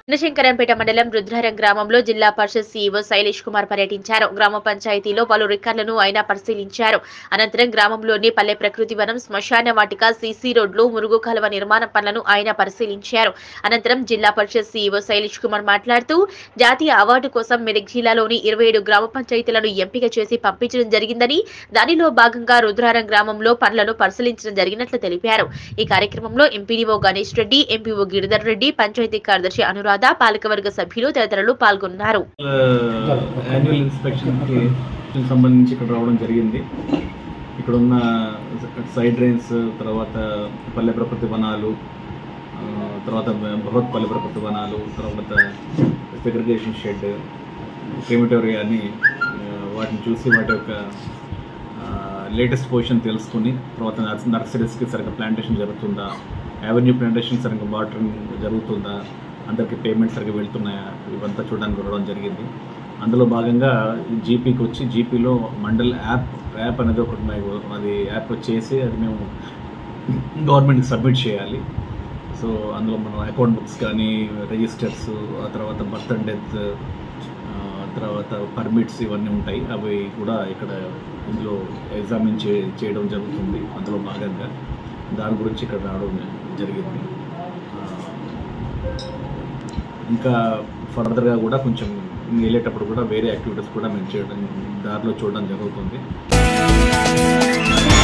చిన్నశంకరంపేట మండలం రుద్రారం గ్రామంలో జిల్లా పరిషత్ సీఈఓ శైలేష్ కుమార్ పర్యటించారు గ్రామ పంచాయతీలో పలు రికార్డులను ఆయన పరిశీలించారు అనంతరం గ్రామంలోని పల్లె ప్రకృతి వనం శ్మశాన వాటిక సీసీ రోడ్లు మురుగు కాలువ నిర్మాణ పనులను ఆయన పరిశీలించారు అనంతరం జిల్లా పరిషత్ సీఈఓ శైలేష్ కుమార్ మాట్లాడుతూ జాతీయ అవార్డు కోసం మెదక్ జిల్లాలోని ఇరవై ఏడు గ్రామ పంచాయతీలను ఎంపిక చేసి పంపించడం జరిగిందని దానిలో భాగంగా రుద్రారం గ్రామంలో పనులను పరిశీలించడం జరిగినట్లు తెలిపారు ఈ కార్యక్రమంలో ఎంపీడీఓ గణేష్ రెడ్డి ఎంపీఓ గిరిధర్ రెడ్డి పంచాయతీ కార్యదర్శి అనురాధ పాలకవర్గ సభ్యులు తదితరులు పాల్గొన్నారు యాన్యువల్ ఇన్స్పెక్షన్కి సంబంధించి ఇక్కడ రావడం జరిగింది ఇక్కడ ఉన్న సైడ్ డ్రైన్స్ తర్వాత పల్లె ప్రకృతి వనాలు ఆ, తర్వాత బృహత్ పల్లె ప్రకృతి వనాలు తర్వాత సెగ్రిగేషన్ షెడ్ క్రిమిటోరియా అని ఆ, వాటిని చూసి వాటి యొక్క లేటెస్ట్ పొజిషన్ తెలుసుకుని తర్వాత నర్స్- నర్సరీస్కి సరిగ్గా ప్లాంటేషన్ జరుగుతుందా యావెన్యూ ప్లాంటేషన్ సరిగ్గా వాటరింగ్ జరుగుతుందా అందరికి పేమెంట్ సరిగ్గా వెళ్తున్నాయా ఇవంతా చూడడానికి రావడం జరిగింది అందులో భాగంగా జీపీకి వచ్చి జీపీలో మండల్ యాప్ యాప్ అనేది ఒకటి ఉన్నాయి. అది యాప్ వచ్చేసి అది మేము గవర్నమెంట్కి సబ్మిట్ చేయాలి సో అందులో మనం అకౌంట్ బుక్స్ కానీ రిజిస్టర్స్ ఆ తర్వాత బర్త్ అండ్ డెత్ తర్వాత పర్మిట్స్ ఇవన్నీ ఉంటాయి అవి కూడా ఇక్కడ ఇందులో ఎగ్జామిన్ చే చేయడం జరుగుతుంది అందులో భాగంగా దాని గురించి ఇక్కడ రావడం జరిగింది ఆ, ఇంకా ఫర్దర్గా కూడా కొంచెం వెళ్ళేటప్పుడు కూడా వేరే యాక్టివిటీస్ కూడా మేము చేయడం దారిలో చూడడం జరుగుతుంది